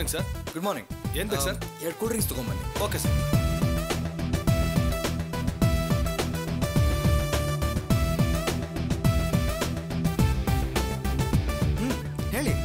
Morning sir good morning ಏನ್ ಬೇಕು sir? ಎರಡು ಕೂಲ್ ಡ್ರಿಂಕ್ಸ್ ತೊಗೊಂಬನ್ನಿ ಓಕೆ ಸರ್ ಹ್ಞೂ ಹೇಳಿ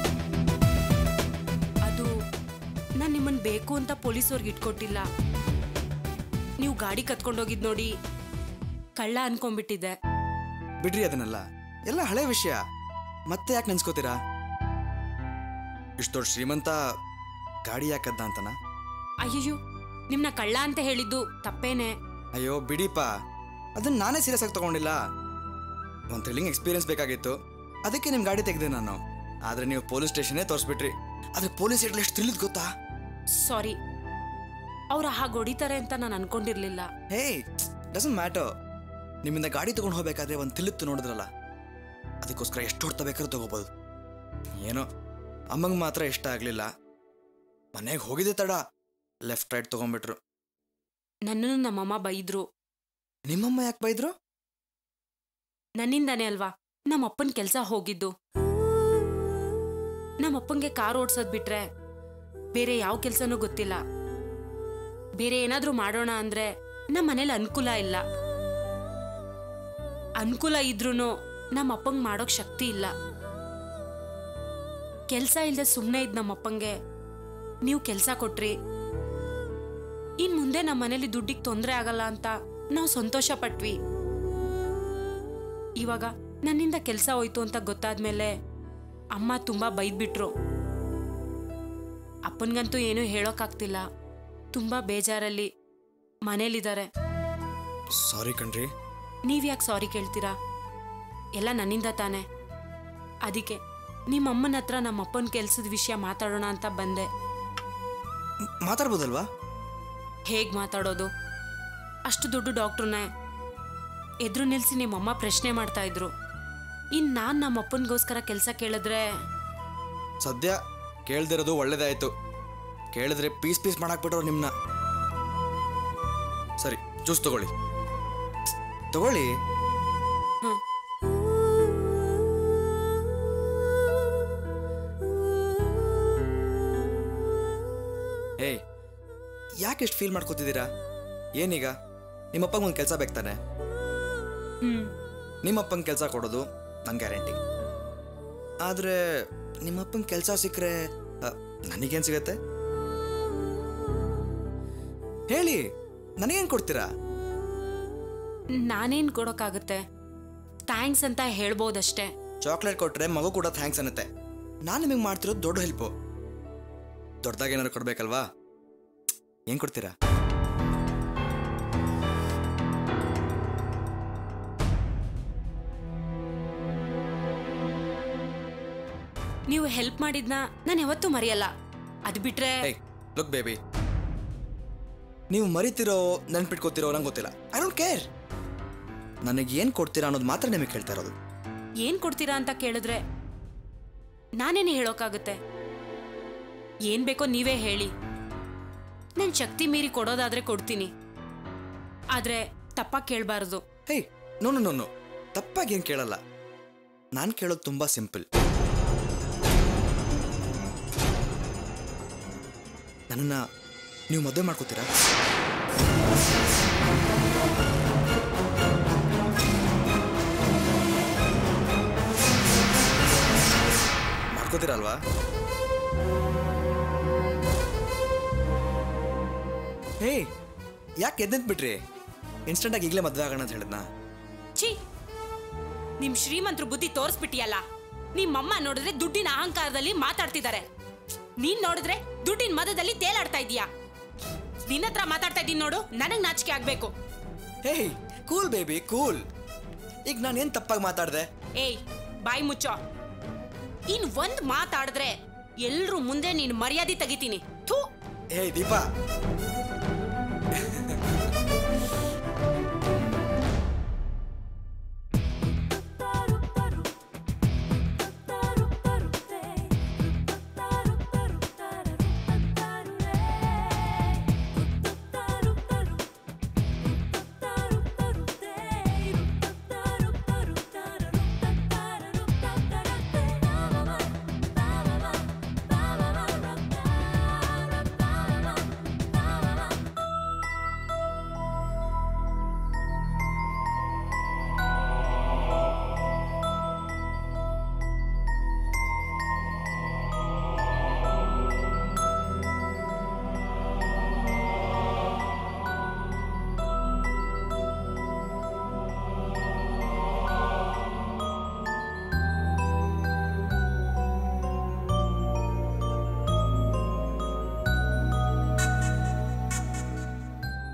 ಅದು ನಾನು ನಿಮ್ಮನ್ನ ಬೇಕು ಅಂತ ಪೊಲೀಸವ್ರಿಗೆ ಇಟ್ಕೊಟ್ಟಿಲ್ಲ ನೀವು ಗಾಡಿ ಕತ್ಕೊಂಡೋಗಿದ್ ನೋಡಿ ಕಳ್ಳ ಅನ್ಕೊಂಡ್ಬಿಟ್ಟಿದ್ದೆ ಬಿಡ್ರಿ ಅದನ್ನೆಲ್ಲ ಎಲ್ಲ ಹಳೆ ವಿಷಯ ಮತ್ತೆ ಯಾಕೆ ನೆನ್ಸ್ಕೋತೀರಾ ಇಷ್ಟು ದೊಡ್ಡ ಶ್ರೀಮಂತ ಗಾಡಿ ಯಾಕದ್ದ ಅಂತನಾ ಅಯ್ಯಯ್ಯೋ ನಿಮ್ನ ಕಳ್ಳ ಅಂತ ಹೇಳಿದ್ದು ತಪ್ಪೇನೆ ಅಯ್ಯೋ ಬಿಡಿಪ ಅದನ್ನ ನಾನೇ ಸೀರಿಯಸ್ ಆಗಿ ತಗೊಂಡಿಲ್ಲ ಒಂದು ಥ್ರಿಲ್ಲಿಂಗ್ ಎಕ್ಸ್ಪೀರಿಯನ್ಸ್ ಬೇಕಾಗಿತ್ತು ಅದಕ್ಕೆ ನಿಮ್ಮ ಗಾಡಿ ತೆಗೆದೆ ನಾನು ಆದ್ರೆ ನೀವು ಪೊಲೀಸ್ ಸ್ಟೇಷನ್ನೇ ತೋರಿಸ್ಬಿಟ್ರಿ ಆದ್ರೆ ಪೊಲೀಸ್ ಇಡ್ಲಿ ಎಷ್ಟು ತಿಳಿದ್ ಗೊತ್ತಾ ಸಾರಿ ಅವ್ರು ಹಾಗೆ ಹೊಡಿತಾರೆ ಅಂತ ನಾನು ಅನ್ಕೊಂಡಿರ್ಲಿಲ್ಲ ಹೇ ಡಸಂಟ್ ಮ್ಯಾಟರ್ ನಿಮ್ಮಿಂದ ಗಾಡಿ ತಗೊಂಡು ಹೋಗ್ಬೇಕಾದ್ರೆ ಒಂದು ತಿಳಿತ್ತು ನೋಡಿದ್ರಲ್ಲ ಅದಕ್ಕೋಸ್ಕರ ಎಷ್ಟು ಹೊಡ್ತ ಬೇಕಾದ್ರೂ ತಗೋಬೋದು ಏನೋ ಅಮ್ಮಂಗೆ ಮಾತ್ರ ಇಷ್ಟ ಆಗಲಿಲ್ಲ ಮನೆಗೆ ಹೋಗಿದ್ದೆ ತಡ ಲೆಫ್ಟ್ ರೈಟ್ ತಗೊಂಡ್ಬಿಟ್ರು ನನ್ನನ್ನು ನಮ್ಮಮ್ಮ ಬೈದ್ರು ನಿಮ್ಮಮ್ಮ ಯಾಕೆ ಬೈದ್ರು ನನ್ನಿಂದಾನೇ ಅಲ್ವಾ ನಮ್ಮಪ್ಪನ ಕೆಲಸ ಹೋಗಿದ್ದು ನಮ್ಮಪ್ಪಂಗೆ ಕಾರ್ ಓಡ್ಸೋದ್ ಬಿಟ್ರೆ ಬೇರೆ ಯಾವ ಕೆಲ್ಸನೂ ಗೊತ್ತಿಲ್ಲ ಬೇರೆ ಏನಾದ್ರೂ ಮಾಡೋಣ ಅಂದ್ರೆ ನಮ್ಮ ಮನೇಲಿ ಅನುಕೂಲ ಇಲ್ಲ ಅನುಕೂಲ ಇದ್ರೂನು ನಮ್ಮ ಅಪ್ಪಂಗ್ ಮಾಡೋಕ್ ಶಕ್ತಿ ಇಲ್ಲ ಕೆಲ್ಸ ಇಲ್ದೆ ಸುಮ್ಮನೆ ಇದ್ ನಮ್ಮಪ್ಪಂಗೆ ನೀವು ಕೆಲ್ಸ ಕೊಟ್ರಿ ಇನ್ ಮುಂದೆ ನಮ್ಮ ಮನೇಲಿ ದುಡ್ಡಿಗೆ ತೊಂದರೆ ಆಗಲ್ಲ ಅಂತ ನಾವು ಸಂತೋಷ ಪಟ್ವಿ ಇವಾಗ ನನ್ನಿಂದ ಕೆಲಸ ಹೋಯ್ತು ಅಂತ ಗೊತ್ತಾದ್ಮೇಲೆ ಅಮ್ಮ ತುಂಬಾ ಬೈದ್ಬಿಟ್ರು ಅಪ್ಪನ್ಗಂತೂ ಏನೂ ಹೇಳೋಕ್ಕಾಗ್ತಿಲ್ಲ ತುಂಬಾ ಬೇಜಾರಲ್ಲಿ ಮನೇಲಿದ್ದಾರೆ ಸಾರಿ ಕಣ್ರಿ ನೀವ್ಯಾಕೆ ಸಾರಿ ಕೇಳ್ತೀರಾ ಎಲ್ಲ ನನ್ನಿಂದ ತಾನೆ ಅದಕ್ಕೆ ನಿಮ್ಮ ಅಮ್ಮನ ಹತ್ರ ನಮ್ಮ ಅಪ್ಪನ ಕೆಲ್ಸದ ವಿಷಯ ಮಾತಾಡೋಣ ಅಂತ ಬಂದೆ ಮ್- ಮಾತಾಡ್ಬೋದಲ್ವಾ ಹೇಗ್ ಮಾತಾಡೋದು ಅಷ್ಟು ದೊಡ್ಡ ಡಾಕ್ಟ್ರನ್ನೇ ಎದುರು ನಿಲ್ಸಿ ನಿಮ್ಮಮ್ಮ ಪ್ರಶ್ನೆ ಮಾಡ್ತಾ ಇದ್ರು ಇನ್ ನಾನ್ ನಮ್ಮ ಅಪ್ಪನಿಗೋಸ್ಕರ ಕೆಲಸ ಕೇಳಿದ್ರೆ ಸದ್ಯ ಕೇಳ್ದಿರೋದು ಒಳ್ಳೇದಾಯ್ತು ಕೇಳಿದ್ರೆ ಪೀಸ್ ಪೀಸ್ ಮಾಡಾಕ್ಬಿಟ್ರು ನಿಮ್ನ ಸರಿ ಜ್ಯೂಸ್ ತಗೊಳ್ಳಿ ತಗೊಳ್ಳಿ ಹ್ಮ್. ಏಯ್ ಯಾಕೆ ಎಷ್ಟು ಫೀಲ್ ಮಾಡ್ಕೋತಿದ್ದೀರಾ ಏನೀಗ ನಿಮ್ಮಪ್ಪಂಗೆ ಒಂದು ಕೆಲಸ ಬೇಕು ತಾನೆ ಹ್ಮ್ ನಿಮ್ಮಪ್ಪಂಗೆ ಕೆಲಸ ಕೊಡೋದು ನನ್ನ ಗ್ಯಾರಂಟಿ ಆದರೆ ನಿಮ್ಮಪ್ಪಂಗೆ ಕೆಲಸ ಸಿಕ್ಕರೆ ನನಗೇನು ಸಿಗತ್ತೆ ಹೇಳಿ ನನಗೇನು ಕೊಡ್ತೀರಾ ನಾನೇನ್ ಕೊಡೋಕ್ಕಾಗುತ್ತೆ ಥ್ಯಾಂಕ್ಸ್ ಅಂತ ಹೇಳ್ಬೋದಷ್ಟೇ ಚಾಕ್ಲೇಟ್ ಕೊಟ್ರೆ ಮಗು ಕೂಡ ಥ್ಯಾಂಕ್ಸ್ ಅನ್ನತ್ತೆ ನಾನು ನಿಮಗೆ ಮಾಡ್ತಿರೋದು ದೊಡ್ಡ ಹೆಲ್ಪು ದೊಡ್ಡದಾಗಿ ಏನಾದ್ರು ಕೊಡ್ಬೇಕಲ್ವಾ ಏನು ಕೊಡ್ತೀರಾ ನೀವು ಹೆಲ್ಪ್ ಮಾಡಿದ್ನ ನಾನು ಯಾವತ್ತೂ ಮರೆಯಲ್ಲ ಅದು ಬಿಟ್ರೆ ಏಯ್ ಲುಕ್ ಬೇಬಿ ನೀವು ಮರಿತಿರೋ ನೆನ್ಪಿಟ್ಕೋತಿರೋ ನಂಗೆ ಗೊತ್ತಿಲ್ಲ ಐ ಡೋಂಟ್ ಕೇರ್ ನನಗೆ ಏನು ಕೊಡ್ತೀರಾ ಅನ್ನೋದು ಮಾತ್ರ ನಿಮಗೆ ಕೇಳ್ತಾ ಇರೋದು ಏನ್ ಕೊಡ್ತೀರಾ ಅಂತ ಕೇಳಿದ್ರೆ ನಾನೇನು ಹೇಳೋಕ್ಕಾಗುತ್ತೆ ಏನ್ ಬೇಕೋ ನೀವೇ ಹೇಳಿ ನನ್ನ ಶಕ್ತಿ ಮೀರಿ ಕೊಡೋದಾದ್ರೆ ಕೊಡ್ತೀನಿ ಆದ್ರೆ ತಪ್ಪಾಗಿ ಕೇಳಬಾರ್ದು hey no no no no ತಪ್ಪಾಗಿ ಏನು ಕೇಳಲ್ಲ ನಾನು ಕೇಳೋದು ತುಂಬ ಸಿಂಪಲ್ ನನ್ನನ್ನು ನೀವು ಮದುವೆ ಮಾಡ್ಕೋತೀರಾ ಮಾಡ್ಕೋತೀರಾ ಅಲ್ವಾ ಹೇಯ್ ಯಾಕೆ ಎದ್ದೆಂತ್ ಬಿಟ್ರಿ ಇನ್ಸ್ಟೆಂಟಾಗಿ ಈಗಲೇ ಮದುವೆ ಆಗೋಣ ಅಂತ ಹೇಳಿದ್ನಾ ಛೀ ನಿಮ್ ಶ್ರೀಮಂತ್ರ ಬುದ್ಧಿ ತೋರಿಸ್ಬಿಟ್ಟಿಯಲ್ಲ ನಿಮ್ಮಮ್ಮ ನೋಡಿದ್ರೆ ದುಡ್ಡಿನ ಅಹಂಕಾರದಲ್ಲಿ ಮಾತಾಡ್ತಿದ್ದಾರೆ ನೀನ್ ನೋಡಿದ್ರೆ ದುಡ್ಡಿನ ಮದದಲ್ಲಿ ತೇಲಾಡ್ತಾ ಇದೀಯಾ ನಿನ್ನ ಹತ್ರ ಮಾತಾಡ್ತಾ ಇದ್ದೀನಿ ನೋಡು ನನಗ್ ನಾಚಿಕೆ ಆಗ್ಬೇಕು ಹೇಯ್ ಕೂಲ್ ಬೇಬಿ ಕೂಲ್ ಈಗ ನಾನು ಏನು ತಪ್ಪಾಗಿ ಮಾತಾಡಿದೆ ಏಯ್ ಬಾಯಿ ಮುಚ್ಚೋ ಇನ್ ಒಂದ್ ಮಾತಾಡಿದ್ರೆ ಎಲ್ರು ಮುಂದೆ ನೀನ್ ಮರ್ಯಾದೆ ತೆಗಿತೀನಿ ಥೂ ಹೇಯ್ ದೀಪಾ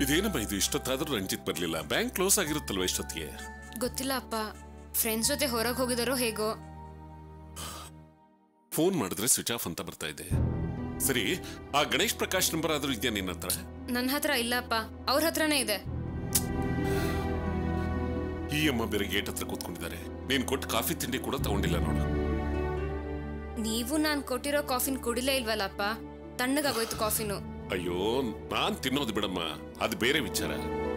ಇದೇನಮ್ಮ ಇದು ಇಷ್ಟೊತ್ತಾದ್ರೂ ರಂಜಿತ್ ಬರ್ಲಿಲ್ಲ ಬ್ಯಾಂಕ್ ಕ್ಲೋಸ್ ಆಗಿರುತ್ತಲ್ವ ಇಷ್ಟೊತ್ತಿಗೆ ಗೊತ್ತಿಲ್ಲ ಅಪ್ಪ ಫ್ರೆಂಡ್ಸ್ ಜೊತೆ ಹೊರಗೆ ಹೋಗಿದಾರೋ ಹೇಗೋ ಫೋನ್ ಮಾಡಿದ್ರೆ ಸ್ವಿಚ್ ಆಫ್ ಅಂತ ಬರ್ತಾ ಇದೆ ಸರಿ ಆ ಗಣೇಶ್ ಪ್ರಕಾಶ್ ನಂಬರ್ ಆದ್ರೂ ಇದೆಯಾ ನಿನ್ನ ಹತ್ರ ನನ್ನ ಹತ್ರ ಇಲ್ಲ ಅಪ್ಪ ಅವ್ರ ಹತ್ರನೇ ಇದೆ ಈ ಅಮ್ಮ ಬೇರೆ ಗೇಟ್ ಹತ್ರ ಕೂತ್ಕೊಂಡಿದ್ದಾರೆ ನೀನ್ ಕೊಟ್ಟು ಕಾಫಿ ತಿಂಡಿ ಕೂಡ ತಗೊಂಡಿಲ್ಲ ನೋಡು ನೀವು ನಾನು ಕೊಟ್ಟಿರೋ ಕಾಫಿನ ಕುಡಿಲೇ ಇಲ್ವಲ್ಲಪ್ಪ ತಣ್ಣಗಾಗೋಯ್ತು ಕಾಫಿನು ಅಯ್ಯೋ ನಾನ್ ತಿನ್ನೋದು ಬಿಡಮ್ಮ ಅದು ಬೇರೆ ವಿಚಾರ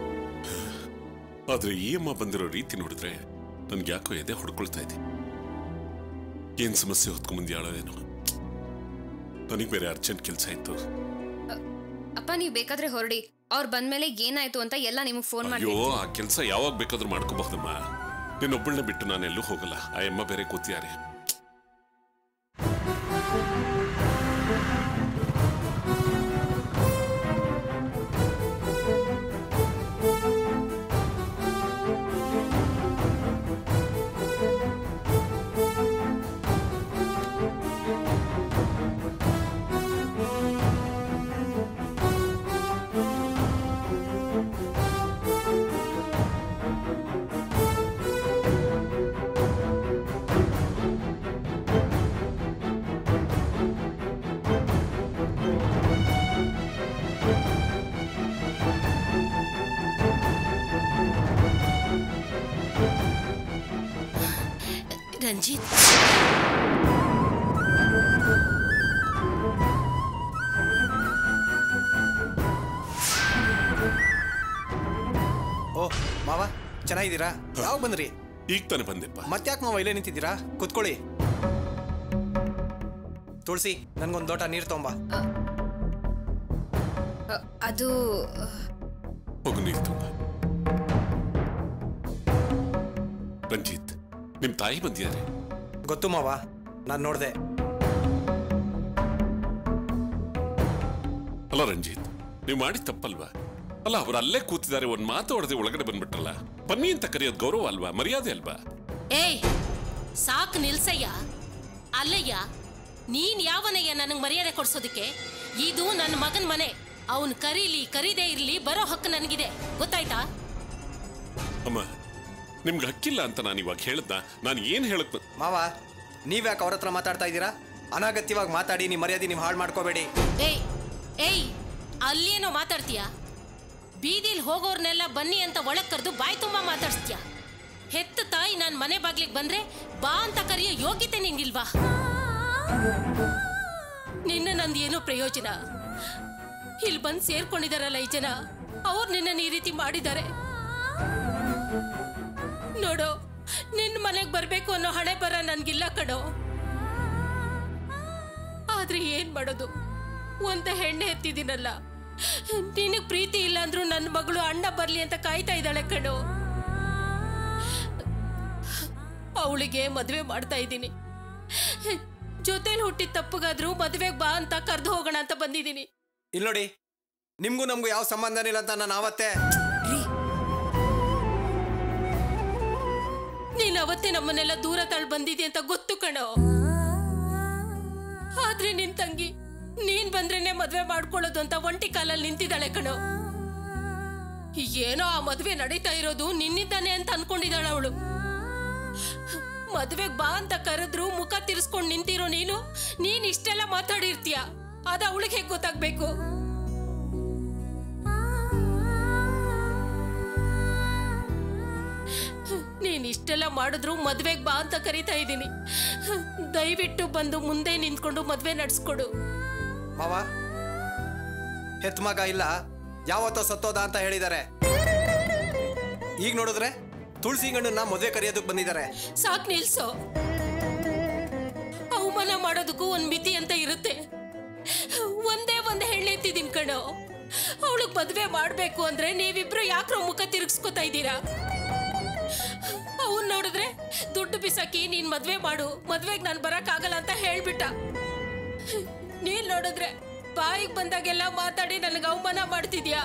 ಆದ್ರೆ ಈ ಅಮ್ಮ ಬಂದಿರೋ ರೀತಿ ನೋಡಿದ್ರೆ ನನ್ಗೆ ಯಾಕೋ ಎದೆ ಹೊಡ್ಕೊಳ್ತಾ ಇದೆ ಏನ್ ಸಮಸ್ಯೆ ಹೊತ್ಕೊಂಡ್ಬಂದ್ಯಾಳೋ ಏನೋ ನನಗೆ ಬೇರೆ ಅರ್ಜೆಂಟ್ ಕೆಲಸ ಇತ್ತು ಅಪ್ಪ ನೀವು ಬೇಕಾದ್ರೆ ಹೊರಡಿ ಅವ್ರು ಬಂದ್ಮೇಲೆ ಏನಾಯ್ತು ಅಂತ ಎಲ್ಲ ನಿಮಗೆ ಫೋನ್ ಮಾಡಿ ಅಯ್ಯೋ ಆ ಕೆಲಸ ಯಾವಾಗ ಬೇಕಾದ್ರೂ ಮಾಡ್ಕೋಬಹುದಮ್ಮ ನಿನ್ನೊಬ್ಬಳನ್ನ ಬಿಟ್ಟು ನಾನೆಲ್ಲೂ ಹೋಗಲ್ಲ ಆ ಅಮ್ಮ ಬೇರೆ ಕೂತಿದ್ದಾರೆ ರಂಜಿತ್ ಓ ಮಾವ ಚೆನ್ನಾಗಿದ್ದೀರಾ ಯಾವಾಗ ಬಂದ್ರಿ ಈಗ ತಾನೆ ಬಂದೆಪ್ಪ ಮತ್ತ್ಯಾಕೆ ಮಾವ ಇಲ್ಲೇ ನಿಂತಿದ್ದೀರಾ ಕುತ್ಕೊಳ್ಳಿ ತುಳಸಿ ನನ್ಗೊಂದು ಲೋಟ ನೀರು ತೊಂಬ ಅ, ಅದು ಅ, ಹೋಗು ನೀರು ತುಂಬ ರಂಜಿತ್ ನಿಮ್ ತಾಯಿ ಬಂದಿದ್ದಾರೆ ಗೊತ್ತು ಮಾವ ನಾನು ನೋಡಿದೆ ಅಲ್ಲ ರಂಜಿತ್ ನೀವು ಮಾಡಿ ತಪ್ಪಲ್ವಾ ಅಲ್ಲ ಅವ್ರು ಅಲ್ಲೇ ಕೂತಿದ್ದಾರೆ ಒಂದ್ ಮಾತು ಹೊಡೆದೆ ಒಳಗಡೆ ಬಂದ್ಬಿಟ್ರಲ್ಲ ಬನ್ನಿ ಅಂತ ಕರೆಯೋದು ಗೌರವ ಅಲ್ವಾ ಮರ್ಯಾದೆ ಅಲ್ವಾ ಏಯ್ ಸಾಕು ನಿಲ್ಸಯ್ಯ ಅಲ್ಲಯ್ಯ ನೀನ್ ಯಾವನಯ್ಯ ನನಗೆ ಮರ್ಯಾದೆ ಕೊಡ್ಸೋದಕ್ಕೆ ಇದು ನನ್ನ ಮಗನ ಮನೆ ಅವನ್ ಕರೀಲಿ ಕರೀದೇ ಇರ್ಲಿ ಬರೋ ಹಕ್ಕು ನನಗಿದೆ ಗೊತ್ತಾಯ್ತಾ ಅಮ್ಮ ನಿಮ್ಗೆ ಹಕ್ಕಿಲ್ಲ ಅಂತ ನಾನು ಇವಾಗ ಹೇಳ್ದ ನಾನು ಏನ್ ಹೇಳಕ್ ಬ- ಮಾವ ನೀವ್ಯಾಕೆ ಅವ್ರ ಹತ್ರ ಮಾತಾಡ್ತಾ ಇದ್ದೀರಾ ಅನಾಗತ್ಯವಾಗಿ ಮಾತಾಡಿ ನಿಮ್ಮ ಮರ್ಯಾದೆ ನೀವು ಹಾಳು ಮಾಡ್ಕೋಬೇಡಿ ಏಯ್ ಏಯ್ ಅಲ್ಲೇನೋ ಮಾತಾಡ್ತೀಯ ಬೀದಿಲ್ ಹೋಗೋರ್ನೆಲ್ಲ ಬನ್ನಿ ಅಂತ ಒಳಗ್ ಕರೆದು ಬಾಯಿ ತುಂಬಾ ಮಾತಾಡ್ಸ್ತೀಯ ಹೆತ್ತ ತಾಯಿ ನಾನು ಮನೆ ಬಾಗ್ಲಿಗೆ ಬಂದ್ರೆ ಬಾ ಅಂತ ಕರೆಯೋ ಯೋಗ್ಯತೆ ನಿಂಗಿಲ್ವಾ ನಿನ್ನ ನಂದು ಏನೋ ಪ್ರಯೋಜನ ಇಲ್ಲಿ ಬಂದು ಸೇರ್ಕೊಂಡಿದಾರಲ್ಲ ಈ ಜನ ಅವ್ರು ನಿನ್ನ ಈ ರೀತಿ ಮಾಡಿದ್ದಾರೆ ನೋಡು ನಿನ್ನ ಮನೆಗೆ ಬರ್ಬೇಕು ಅನ್ನೋ ಹಣೆ ಬರ ನನ್ಗಿಲ್ಲ ಕಣೋ ಆದ್ರೆ ಏನ್ ಮಾಡೋದು ಒಂದ ಹೆಣ್ಣೆ ಎತ್ತಿದ್ದೀನಲ್ಲ ನಿನಗ್ ಪ್ರೀತಿ ಇಲ್ಲ ಅಂದ್ರೂ ನನ್ನ ಮಗಳು ಅಣ್ಣ ಬರ್ಲಿ ಅಂತ ಕಾಯ್ತಾ ಇದ್ದಾಳೆ ಕಣೋ ಅವಳಿಗೆ ಮದುವೆ ಮಾಡ್ತಾ ಇದ್ದೀನಿ ಜೊತೆಲಿ ಹುಟ್ಟಿದ ತಪ್ಪಗಾದ್ರೂ ಮದುವೆಗೆ ಬಾ ಅಂತ ಕರೆದು ಹೋಗೋಣ ಅಂತ ಬಂದಿದ್ದೀನಿ ಇಲ್ಲಿ ನೋಡಿ ನಿಮ್ಗೂ ನಮಗೂ ಯಾವ ಸಂಬಂಧನೇ ಇಲ್ಲ ಅಂತ ನಾನು ಆವತ್ತೇ ರೀ ನೀನ್ ಅವತ್ತೇ ನಮ್ಮನ್ನೆಲ್ಲ ದೂರ ತಳ್ಳಿ ಬಂದಿದೆ ಅಂತ ಗೊತ್ತು ಕಣೋ ಆದ್ರೆ ನಿನ್ ತಂಗಿ ನೀನ್ ಬಂದ್ರೇನೆ ಮದ್ವೆ ಮಾಡ್ಕೊಳ್ಳೋದು ಅಂತ ಒಂಟಿ ಕಾಲಲ್ಲಿ ನಿಂತಿದ್ದಾಳೆ ಕಣೋ ಏನೋ ಆ ಮದ್ವೆ ನಡೀತಾ ಇರೋದು ನಿನ್ನಿದ್ದಾನೆ ಅಂತ ಅನ್ಕೊಂಡಿದ್ದಾಳ ಅವಳು ಮದ್ವೆಗ್ ಬಾ ಅಂತ ಕರೆದ್ರು ಮುಖ ತಿರ್ಸ್ಕೊಂಡ್ ನಿಂತಿರೋ ನೀನು ನೀನ್ ಇಷ್ಟೆಲ್ಲ ಮಾತಾಡಿರ್ತೀಯ ಅದ ಅವಳಿಗೆ ಹೇಗ್ ಗೊತ್ತಾಗ್ಬೇಕು ನೀನ್ ಇಷ್ಟೆಲ್ಲ ಮಾಡಿದ್ರು ಮದ್ವೆಗ್ ಬಾ ಅಂತ ಕರಿತಾ ಇದ್ದೀನಿ ದಯವಿಟ್ಟು ಬಂದು ಮುಂದೆ ನಿಂತ್ಕೊಂಡು ಮದ್ವೆ ನಡ್ಸ್ಕೊಡು ಮಾವ ಹೆತ್ ಮಗ ಇಲ್ಲ ಯಾವತ್ತೋ ಸತ್ತೋದ ಅಂತ ಹೇಳಿದ್ದಾರೆ ಈಗ ನೋಡಿದ್ರೆ ತುಳಸಿ ಗಂಡನ್ನ ಮದುವೆ ಕರೆಯೋದಕ್ಕೆ ಬಂದಿದ್ದಾರೆ ಸಾಕ್ ನಿಲ್ಸೋ ಅವಮಾನ ಮಾಡೋದಕ್ಕೂ ಒಂದ್ ಮಿತಿ ಅಂತ ಇರುತ್ತೆ ಒಂದೇ ಒಂದ್ ಹೆಣ್ಣೆತ್ತಿದೀನಿ ಕಣೋ ಅವಳಿಗೆ ಮದ್ವೆ ಮಾಡ್ಬೇಕು ಅಂದ್ರೆ ನೀವಿಬ್ರು ಯಾಕ್ರೋ ಮುಖ ತಿರುಗಿಸ್ಕೊತಾ ಇದ್ದೀರಾ ಅವನ್ ನೋಡಿದ್ರೆ ದುಡ್ಡು ಬಿಸಾಕಿ ನೀನ್ ಮದ್ವೆ ಮಾಡು ಮದ್ವೆಗ್ ನಾನ್ ಬರಕ್ ಆಗಲ್ಲ ಅಂತ ಹೇಳ್ಬಿಟ್ಟ ನೀನ್ ನೋಡಿದ್ರೆ ಬಾಯಿಗೆ ಬಂದಾಗೆಲ್ಲ ಮಾತಾಡಿ ನನಗೆ ಅವಮಾನ ಮಾಡ್ತಿದ್ಯಾ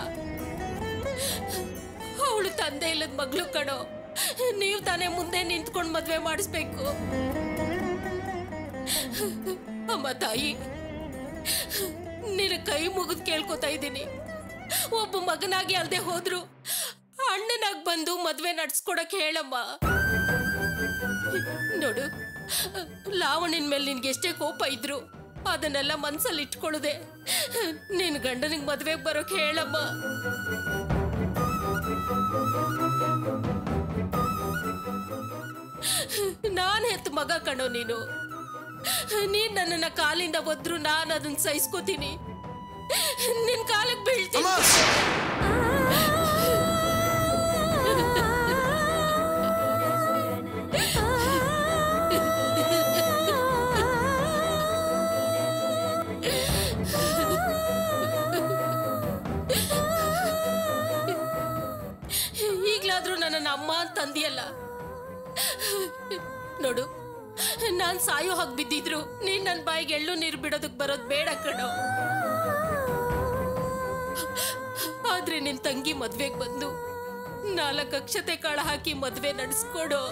ಅವಳು ತಂದೆ ಇಲ್ಲದ ಮಗಳು ಕಣೋ ನೀವ್ ತಾನೇ ಮುಂದೆ ನಿಂತ್ಕೊಂಡು ಮದ್ವೆ ಮಾಡಿಸ್ಬೇಕು ಅಮ್ಮ ತಾಯಿ ನಿನ್ನ ಕೈ ಮುಗಿದ್ ಕೇಳ್ಕೊತಾ ಇದ್ದೀನಿ ಒಬ್ಬ ಮಗನಾಗಿ ಅಲ್ದೆ ಹೋದ್ರು ಅಣ್ಣನಾಗ್ ಬಂದು ಮದ್ವೆ ನಡ್ಸ್ಕೊಡಕ್ ಹೇಳಮ್ಮ ನೋಡು ಲಾವಣಿನ ಮೇಲೆ ನಿನ್ಗೆ ಎಷ್ಟೇ ಕೋಪ ಇದ್ರು ಅದನ್ನೆಲ್ಲ ಮನ್ಸಲ್ಲಿ ಇಟ್ಕೊಳ್ಳದೆ ನಿನ್ ಗಂಡನಿಗೆ ಮದ್ವೆಗೆ ಬರೋಕ್ ಹೇಳಮ್ಮ ನಾನ್ ಹೆತ್ತ ಮಗ ಕಣೋ ನೀನು ನೀನ್ ನನ್ನನ್ನ ಕಾಲಿಂದ ಒದ್ರು ನಾನು ಅದನ್ನ ಸಹಿಸ್ಕೋತೀನಿ ನಿನ್ ಕಾಲಕ್ಕೆ ಬೀಳ್ತೀನಿ ಈಗ್ಲಾದ್ರೂ ನನ್ನ ಅಮ್ಮ ಅಂತ ಅಂದಿಯಲ್ಲ ನೋಡು ನಾನ್ ಸಾಯೋ ಹಾಗೆ ಬಿದ್ದಿದ್ರು ನೀನ್ ನನ್ ಬಾಯಿಗೆ ಎಳ್ಳು ನೀರು ಬಿಡೋದಕ್ ಬರೋದ್ ಬೇಡ ಕಣೋ ಆದ್ರೆ ನಿನ್ ತಂಗಿ ಮದ್ವೆಗ್ ಬಂದು ನಾಲ್ಕು ಅಕ್ಷತೆ ಕಾಳ ಹಾಕಿ ಮದ್ವೆ ನಡೆಸ್ಕೊಡು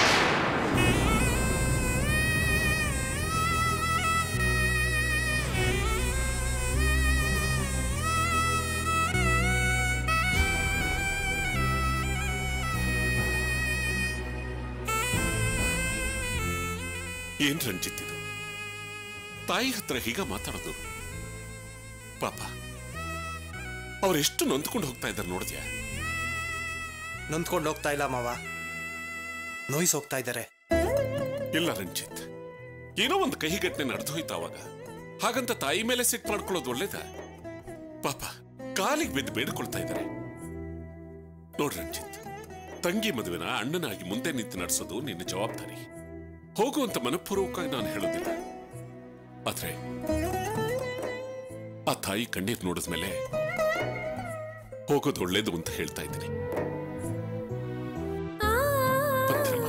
ಏನ್ ರಂಜಿತ್ ಇದು ತಾಯಿ ಹತ್ರ ಹೀಗ ಮಾತಾಡೋದು ಪಾಪ ಅವರೆಷ್ಟು ನೊಂದ್ಕೊಂಡು ಹೋಗ್ತಾ ಇದ್ದಾರೆ ನೋಡಿದ್ಯಾ ನೊಂದ್ಕೊಂಡು ಹೋಗ್ತಾ ಇಲ್ಲ ಮಾವ ನೋಯ್ಸ್ ಹೋಗ್ತಾ ಇದ್ದಾರೆ ಇಲ್ಲ ರಂಜಿತ್ ಏನೋ ಒಂದು ಕಹಿಘಟನೆ ನಡೆದು ಹೋಯ್ತು ಅವಾಗ ಹಾಗಂತ ತಾಯಿ ಮೇಲೆ ಸಿಟ್ ಮಾಡ್ಕೊಳ್ಳೋದು ಒಳ್ಳೇದ ಪಾಪ ಕಾಲಿಗೆ ಬಿದ್ದು ಬೇಡ್ಕೊಳ್ತಾ ಇದ್ದಾರೆ ನೋಡ್ ರಂಜಿತ್ ತಂಗಿ ಮದುವೆನ ಅಣ್ಣನಾಗಿ ಮುಂದೆ ನಿಂತು ನಡೆಸೋದು ನಿನ್ನ ಜವಾಬ್ದಾರಿ ಹೋಗುವಂತ ಮನಪೂರ್ವಕವಾಗಿ ನಾನು ಹೇಳೋದಿಲ್ಲ ಆದ್ರೆ ಆ ತಾಯಿ ಕಣ್ಣೀರ್ ನೋಡಿದ್ಮೇಲೆ ಹೋಗೋದು ಒಳ್ಳೇದು ಅಂತ ಹೇಳ್ತಾ ಇದ್ದೀನಿ ಭದ್ರಮ್ಮ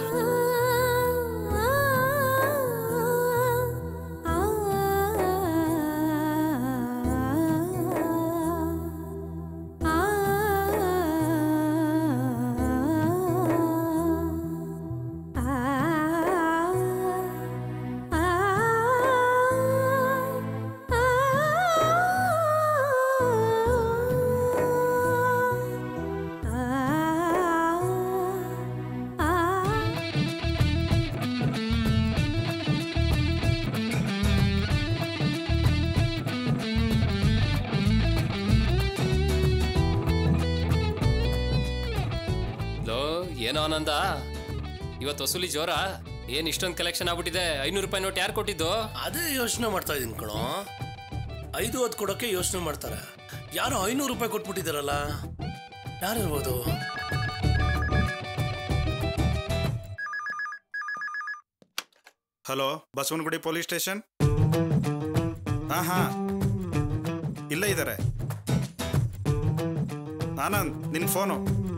ಲೋ ಏನೋ ಆನಂದ ಇವತ್ತು ವಸೂಲಿ ಜೋರ ಏನ್ ಇಷ್ಟೊಂದು ಕಲೆಕ್ಷನ್ ಆಗ್ಬಿಟ್ಟಿದೆ ಐನೂರು ರೂಪಾಯಿ ನೋಟ್ ಯಾರು ಕೊಟ್ಟಿದ್ದು ಅದೇ ಯೋಚನೆ ಮಾಡ್ತಾ ಇದೀನಿ ಕಣೋ ಐದು ಹೊತ್ತು ಕೊಡೋಕೆ ಯೋಚನೆ ಮಾಡ್ತಾರೆ ಯಾರೋ ಐನೂರು ರೂಪಾಯಿ ಕೊಟ್ಬಿಟ್ಟಿದಾರಲ್ಲ ಯಾರಿರ್ಬೋದು ಹಲೋ ಬಸವನಗುಡಿ ಪೊಲೀಸ್ ಸ್ಟೇಷನ್ ಹಾ ಹಾ ಇಲ್ಲೇ ಇದ್ದಾರೆ ಆನಂದ್ ನಿನ್ ಫೋನು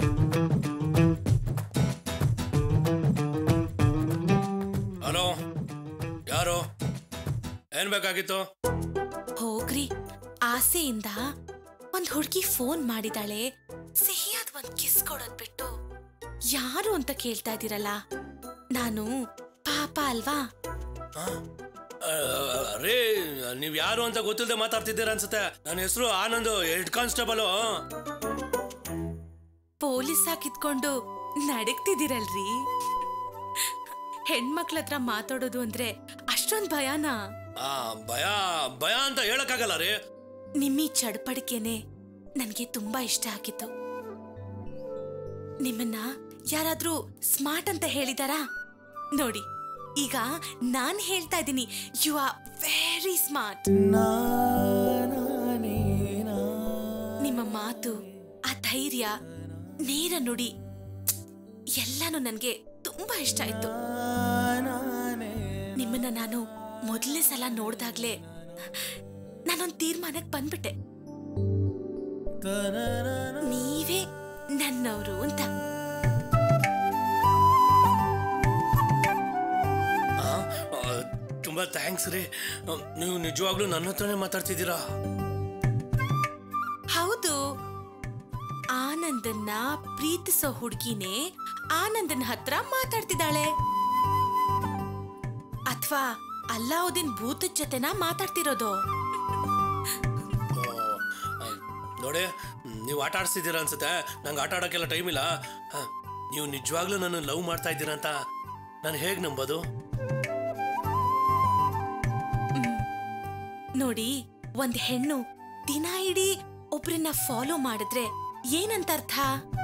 ಹಲೋ ಯಾರು ಏನ್ ಬೇಕಾಗಿತ್ತು ಹೋಗ್ರಿ ಆಸೆಯಿಂದ ಒಂದ್ ಹುಡುಗಿ ಫೋನ್ ಮಾಡಿದಾಳೆ ಸಿಹಿಯಾದ ಒಂದ್ ಕಿಸ್ ಕೊಡೋದ್ ಬಿಟ್ಟು ಯಾರು ಅಂತ ಕೇಳ್ತಾ ಇದೀರಲ್ಲ ನಾನು ಪಾಪ ಅಲ್ವಾ ಆ, ರೇ ನೀವ್ ಯಾರು ಅಂತ ಗೊತ್ತಿಲ್ಲದೆ ಮಾತಾಡ್ತಿದ್ದೀರ ಅನ್ಸುತ್ತೆ ನನ್ನ ಹೆಸರು ಆನಂದ್ ಹೆಡ್ ಕಾನ್ಸ್ಟೇಬಲ್ ಪೊಲೀಸ್ ಹಾಕಿದ್ಕೊಂಡು ನಡಕ್ತಿದ್ದೀರಲ್ರಿ ಹೆಣ್ಮಕ್ಳ ಹತ್ರ ಮಾತಾಡೋದು ಅಂದ್ರೆ ಅಷ್ಟೊಂದ್ ಭಯನಾ ಆ ಭಯ ಭಯ ಅಂತ ಹೇಳಕ್ಕಾಗಲ್ಲ ರೀ ನಿಮ್ಮಿ ಚಡ್ಪಡಿಕೆನೆ ನನಗೆ ತುಂಬಾ ಇಷ್ಟ ಆಗಿತ್ತು ನಿಮ್ಮನ್ನ ಯಾರಾದ್ರೂ ಸ್ಮಾರ್ಟ್ ಅಂತ ಹೇಳಿದಾರಾ ನೋಡಿ ಈಗ ನಾನ್ ಹೇಳ್ತಾ ಇದ್ದೀನಿ ಯು ಆರ್ ವೆರಿ ಸ್ಮಾರ್ಟ್ ನಿಮ್ಮ ಮಾತು ಆ ಧೈರ್ಯ ನೇರ ನುಡಿ ಎಲ್ಲಾನು ನನಗೆ ತುಂಬಾ ಇಷ್ಟ ಆಯ್ತು ನಿಮ್ಮನ್ನ ನಾನು ಮೊದಲನೇ ಸಲ ನೋಡ್ದಾಗ್ಲೇ ನಾನೊಂದ್ ತೀರ್ಮಾನಕ್ಕೆ ಬಂದ್ಬಿಟ್ಟೆ ನೀವೇ ನನ್ನವರು ಅಂತ ಆ, ಆ, ತುಂಬಾ ಥ್ಯಾಂಕ್ಸ್ ರೀ ನೀವು ನಿಜವಾಗ್ಲೂ ನನ್ನ ಹತ್ರನೇ ಮಾತಾಡ್ತಿದ್ದೀರಾ ಹೌದು ಆನಂದನ್ನ ಪ್ರೀತಿಸೋ ಹುಡುಗಿನೇ ಆನಂದನ ಹತ್ರ ಮಾತಾಡ್ತಿದ್ದಾಳೆ ಅಥವಾ ಅಲ್ಲಾವುದ್ದೀನ್ ಭೂತದ ಜೊತೆನ ಮಾತಾಡ್ತಿರೋದು ಆ, ನೋಡಿ ನೀವು ಆಟ ಆಡಿಸ್ತಿದ್ದೀರಾ ಅನ್ಸುತ್ತೆ ನಂಗೆ ಆಟ ಆಡೋಕ್ಕೆಲ್ಲ ಟೈಮ್ ಇಲ್ಲ ಹ, ನೀವು ನಿಜವಾಗ್ಲೂ ನನ್ನ ಲವ್ ಮಾಡ್ತಾ ಇದ್ದೀರಾ ಅಂತ ನಾನು ಹೇಗೆ ನಂಬೋದು ನೋಡಿ ಒಂದ್ ಹೆಣ್ಣು ದಿನ ಇಡೀ ಒಬ್ರನ್ನ ಫಾಲೋ ಮಾಡಿದ್ರೆ ಏನಂತ ಅರ್ಥ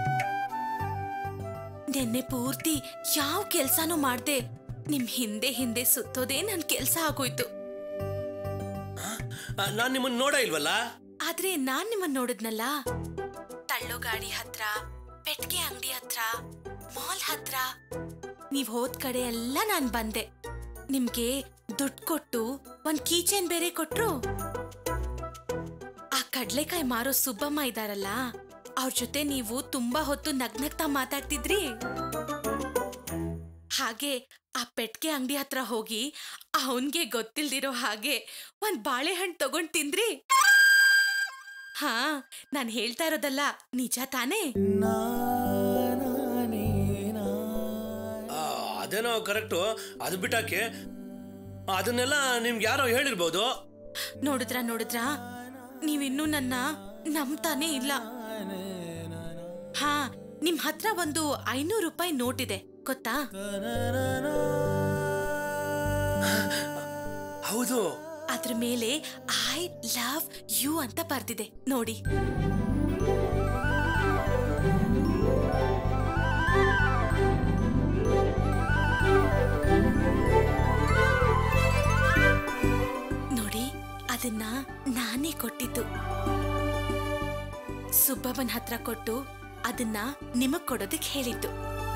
ನೆನ್ನೆ ಪೂರ್ತಿ ಯಾವ ಕೆಲ್ಸಾನೂ ಮಾಡ್ದೆ ನಿಮ್ ಹಿಂದೆ ಹಿಂದೆ ಸುತ್ತೋದೇ ನನ್ ಕೆಲ್ಸ ಆಗೋಯ್ತು ನಾನು ನಿಮ್ಮನ್ನು ನೋಡ ಇಲ್ವಲ್ಲ ಆದ್ರೆ ನಾನ್ ನಿಮ್ಮನ್ ನೋಡಿದ್ನಲ್ಲ ತಳ್ಳೋ ಗಾಡಿ ಹತ್ರ ಪೆಟ್ಗೆ ಅಂಗಡಿ ಹತ್ರ ಮಾಲ್ ಹತ್ರ ನೀವ್ ಹೋದ್ ಕಡೆ ಎಲ್ಲ ನಾನ್ ಬಂದೆ ನಿಮ್ಗೆ ದುಡ್ಡು ಕೊಟ್ಟು ಒಂದ್ ಕೀಚೇನ್ ಬೇರೆ ಕೊಟ್ರು ಆ ಕಡ್ಲೆಕಾಯಿ ಮಾರೋ ಸುಬ್ಬಮ್ಮ ಇದಾರಲ್ಲ ಅವ್ರ ಜೊತೆ ನೀವು ತುಂಬಾ ಹೊತ್ತು ನಗ್ನಗ್ತಾ ಮಾತಾಡ್ತಿದ್ರಿ ಹಾಗೆ ಆ ಪೆಟ್ಗೆ ಅಂಗಡಿ ಹತ್ರ ಹೋಗಿ ಅವನ್ಗೆ ಗೊತ್ತಿಲ್ದಿರೋ ಹಾಗೆ ಒಂದ್ ಬಾಳೆಹಣ್ಣು ತಗೊಂಡ್ ತಿಂದ್ರಿ ಹಾ ನಾನ್ ಹೇಳ್ತಾ ಇರೋದಲ್ಲ ನಿಜ ತಾನೇ ಆ, ಅದೇನೋ ಕರೆಕ್ಟು ಅದು ಬಿಟ್ಟಾಕೆ ಅದನ್ನೆಲ್ಲ ನಿಮ್ಗೆ ಯಾರೋ ಹೇಳಿರ್ಬೋದು ನೋಡಿದ್ರ ನೋಡಿದ್ರ ನೀವಿನ್ನೂ ನನ್ನ ನಂಬ್ತಾನೇ ಇಲ್ಲ ಹಾ ನಿಮ್ ಹತ್ರ ಒಂದು ಐನೂರು ರೂಪಾಯಿ ನೋಟ್ ಇದೆ ಗೊತ್ತಾ ಹೌದು ಅದ್ರ ಮೇಲೆ ಐ ಲವ್ ಯು ಅಂತ ಬರ್ದಿದೆ ನೋಡಿ ನೋಡಿ ಅದನ್ನ ನಾನೇ ಕೊಟ್ಟಿದ್ದು ಸುಬ್ಬಮ್ಮನ ಹತ್ರ ಕೊಟ್ಟು ಅದನ್ನ ನಿಮಗ್ ಕೊಡೋದಕ್ಕೆ ಹೇಳಿದ್ದು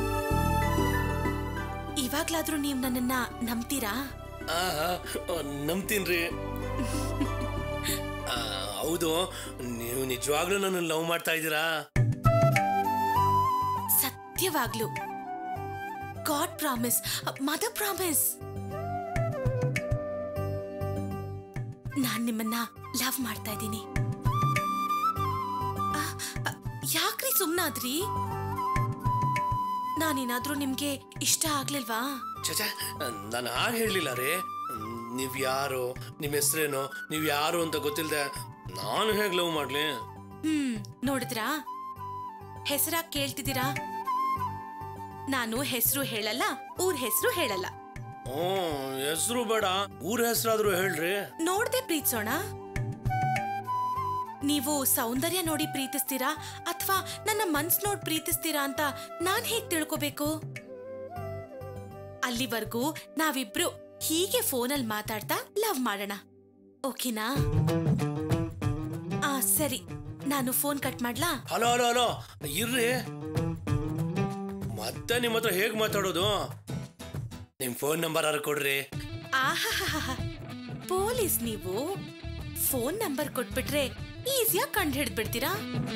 ಇವಾಗ್ಲಾದ್ರೂ ನೀವು ನನ್ನನ್ನ ನಂಬ್ತೀರಾ ಆಹಾ, ನಂಬ್ತೀನ್ರಿ ಆ, ಹೌದು ನೀವು ನಿಜವಾಗ್ಲೂ ನನ್ನ ಲವ್ ಮಾಡ್ತಾ ಇದ್ದೀರಾ ಸತ್ಯವಾಗ್ಲು ಗಾಡ್ ಪ್ರಾಮಿಸ್ ಮದರ್ ಪ್ರಾಮಿಸ್ ನಾನ್ ನಿಮ್ಮನ್ನ ಲವ್ ಮಾಡ್ತಾ ಇದ್ದೀನಿ ಆ, ಆ, ಯಾಕ್ರಿ ಸುಮ್ನಾದ್ರಿ ನಾನೇನಾದ್ರೂ ನಿಮ್ಗೆ ಇಷ್ಟ ಆಗ್ಲಿಲ್ವಾ ಚಚಾ ನಾನು ಹಾಗೆ ಹೇಳಲಿಲ್ಲ ರೀ ನೀವು ಯಾರು ನಿಮ್ಮ ಹೆಸರೇನು ನೀವು ಯಾರು ಅಂತ ಗೊತ್ತಿಲ್ಲದೆ ನಾನು ಹೇಗೆ ಲವ್ ಮಾಡ್ಲಿ ಹ್ಮ್ ನೋಡಿದ್ರಾ ಹೆಸರಾಗ್ ಕೇಳ್ತಿದ್ದೀರಾ ನಾನು ಹೆಸರು ಹೇಳಲ್ಲ ಊರ್ ಹೆಸರು ಹೇಳಲ್ಲ ಹ್ಞೂ ಹೆಸರು ಬೇಡ ಊರ ಹೆಸರಾದ್ರೂ ಹೇಳ್ರಿ ನೋಡ್ದೆ ಪ್ರೀತಿಸೋಣ ನೀವು ಸೌಂದರ್ಯ ನೋಡಿ ಪ್ರೀತಿಸ್ತೀರಾ ಅಥವಾ ನನ್ನ ಮನ್ಸ್ ನೋಡ್ ಪ್ರೀತಿಸ್ತೀರಾ ಅಂತ ನಾನ್ ಹೇಗ್ ತಿಳ್ಕೋಬೇಕು ಅಲ್ಲಿವರೆಗೂ ನಾವಿಬ್ರು ಹೀಗೆ ಫೋನಲ್ಲಿ ಮಾತಾಡ್ತಾ ಲವ್ ಮಾಡೋಣ ಓಕೆನಾ ಆ ಸರಿ ನಾನು ಫೋನ್ ಕಟ್ ಮಾಡ್ಲಾ ಹಲೋ ಹಲೋ ಹಲೋ ಇರ್ರಿ ಮತ್ತೆ ನಿಮ್ಮ ಹತ್ರ ಹೇಗೆ ಮಾತಾಡೋದು ನಿಮ್ಮ ಫೋನ್ ನಂಬರ್ ಯಾರು ಕೊಡ್ರಿ ಆಹಾಹಾಹಾ ಪೊಲೀಸ್ ನೀವು ಫೋನ್ ನಂಬರ್ ಕೊಟ್ಬಿಟ್ರೆ ಈಸಿಯಾಗಿ ಕಂಡು ಹಿಡಿದ್ಬಿಡ್ತೀರಾ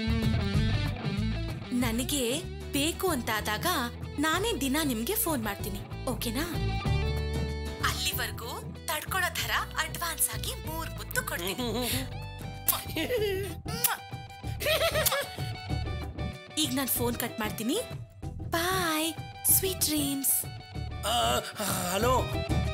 ನನಗೆ ಬೇಕು ಅಂತ ಆದಾಗ ನಾನೇ ದಿನ ನಿಮ್ಗೆ ಫೋನ್ ಮಾಡ್ತೀನಿ ಓಕೆನಾ ಅಲ್ಲಿವರೆಗೂ ತಡ್ಕೊಳೋ ಥರ ಅಡ್ವಾನ್ಸ್ ಆಗಿ ಮೂರ್ ಮುತ್ತು ಕೊಡ್ತೀನಿ ಈಗ ನಾನು ಫೋನ್ ಕಟ್ ಮಾಡ್ತೀನಿ ಬಾಯ್ ಸ್ವೀಟ್ ಡ್ರೀಮ್ಸ್ ಆ, ಹಲೋ